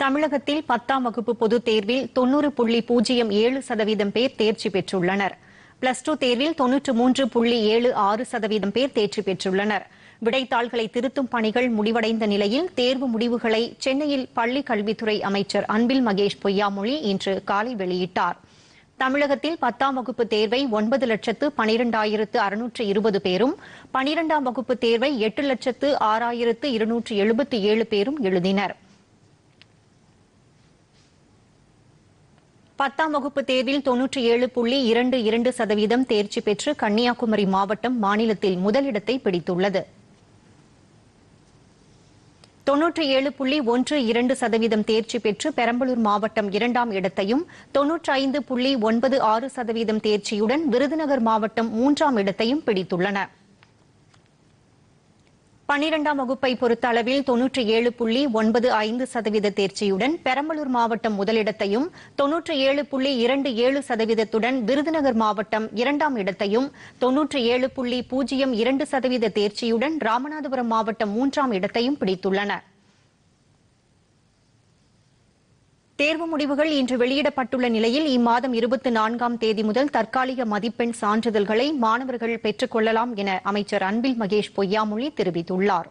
தமிழகத்தில் பத்தாம் வகுப்பு பொதுத் தேர்வில் தொன்னூறு புள்ளி பூஜ்ஜியம் ஏழு சதவீதம் பேர் தேர்ச்சி பெற்றுள்ளனர் பிளஸ் டூ தேர்வில் தொன்னூற்று மூன்று புள்ளி ஏழு ஆறு சதவீதம் பேர் தேர்ச்சி பெற்றுள்ளனர் விடைத்தாள்களை திருத்தும் பணிகள் முடிவடைந்த நிலையில் தேர்வு முடிவுகளை சென்னையில் பள்ளிக் கல்வித்துறை அமைச்சர் அன்பில் மகேஷ் பொய்யாமொழி இன்று காலை வெளியிட்டார் தமிழகத்தில் பத்தாம் வகுப்பு தேர்வை ஒன்பது லட்சத்து பனிரெண்டாயிரத்து அறுநூற்று இருபது பேரும் பனிரெண்டாம் வகுப்பு தேர்வை எட்டு லட்சத்து ஆறாயிரத்து இருநூற்று எழுபத்தி ஏழு பேரும் எழுதினர் பத்தாம் வகுப்பு தேர்வில் தொன்னூற்றி ஏழு புள்ளி இரண்டு இரண்டு சதவீதம் தேர்ச்சி பெற்று கன்னியாகுமரி மாவட்டம் மாநிலத்தில் முதலிடத்தை பிடித்துள்ளது தொன்னூற்றி ஏழு புள்ளி ஒன்று இரண்டு சதவீதம் தேர்ச்சி பெற்று பெரம்பலூர் மாவட்டம் இரண்டாம் இடத்தையும் தொன்னூற்றி ஐந்து புள்ளி ஒன்பது ஆறு சதவீதம் தேர்ச்சியுடன் விருதுநகர் மாவட்டம் மூன்றாம் இடத்தையும் பிடித்துள்ளன பனிரெண்டாம் வகுப்பை பொறுத்த அளவில் தொன்னூற்றி ஏழு புள்ளி ஒன்பது ஐந்து சதவீத தேர்ச்சியுடன் பெரம்பலூர் மாவட்டம் முதலிடத்தையும் தொன்னூற்றி ஏழு புள்ளி இரண்டு ஏழு சதவீதத்துடன் விருதுநகர் மாவட்டம் இரண்டாம் இடத்தையும் தொன்னூற்றி ஏழு புள்ளி பூஜ்ஜியம் இரண்டு சதவீத தேர்ச்சியுடன் ராமநாதபுரம் மாவட்டம் மூன்றாம் இடத்தையும் பிடித்துள்ளன தேர்வு முடிவுகள் இன்று வெளியிடப்பட்டுள்ள நிலையில் இம்மாதம் இருபத்தி நான்காம் தேதி முதல் தற்காலிக மதிப்பெண் சான்றிதழ்களை மாணவர்கள் பெற்றுக் கொள்ளலாம் என அமைச்சர் அன்பில் மகேஷ் பொய்யாமொழி தெரிவித்துள்ளார்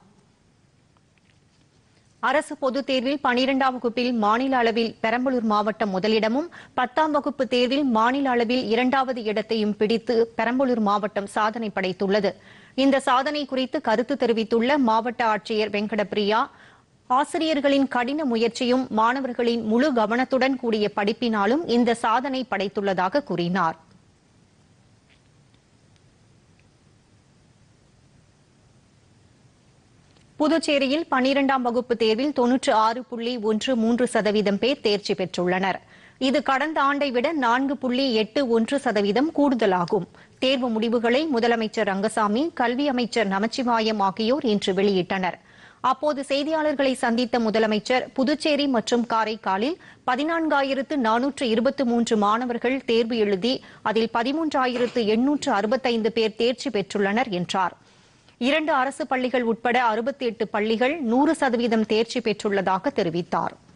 அரசு பொதுத் தேர்வில் பனிரெண்டாம் வகுப்பில் மாநில அளவில் பெரம்பலூர் மாவட்டம் முதலிடமும் பத்தாம் வகுப்பு தேர்வில் மாநில அளவில் இரண்டாவது இடத்தையும் பிடித்து பெரம்பலூர் மாவட்டம் சாதனை படைத்துள்ளது இந்த சாதனை குறித்து கருத்து தெரிவித்துள்ள மாவட்ட ஆட்சியர் வெங்கடபிரியா ஆசிரியர்களின் கடின முயற்சியும் மாணவர்களின் முழு கவனத்துடன் கூடிய படிப்பினாலும் இந்த சாதனை படைத்துள்ளதாக கூறினார் புதுச்சேரியில் பனிரெண்டாம் வகுப்பு தேர்வில் தொன்னூற்று ஆறு புள்ளி ஒன்று மூன்று சதவீதம் பேர் தேர்ச்சி பெற்றுள்ளனர் இது கடந்த ஆண்டை விட நான்கு புள்ளி எட்டு ஒன்று சதவீதம் கூடுதலாகும் தேர்வு முடிவுகளை முதலமைச்சர் ரங்கசாமி கல்வி அமைச்சர் நமச்சிவாயம் ஆகியோர் இன்று வெளியிட்டனர் அப்போது செய்தியாளர்களை சந்தித்த முதலமைச்சர் புதுச்சேரி மற்றும் காரைக்காலில் பதினான்காயிரத்து நானூற்று இருபத்தி மூன்று மாணவர்கள் தேர்வு எழுதி அதில் பதிமூன்றாயிரத்து எண்ணூற்று அறுபத்தைந்து பேர் தேர்ச்சி பெற்றுள்ளனர் என்றார் இரண்டு அரசு பள்ளிகள் உட்பட அறுபத்தி எட்டு பள்ளிகள் நூறு சதவீதம் தேர்ச்சி பெற்றுள்ளதாக தெரிவித்தாா்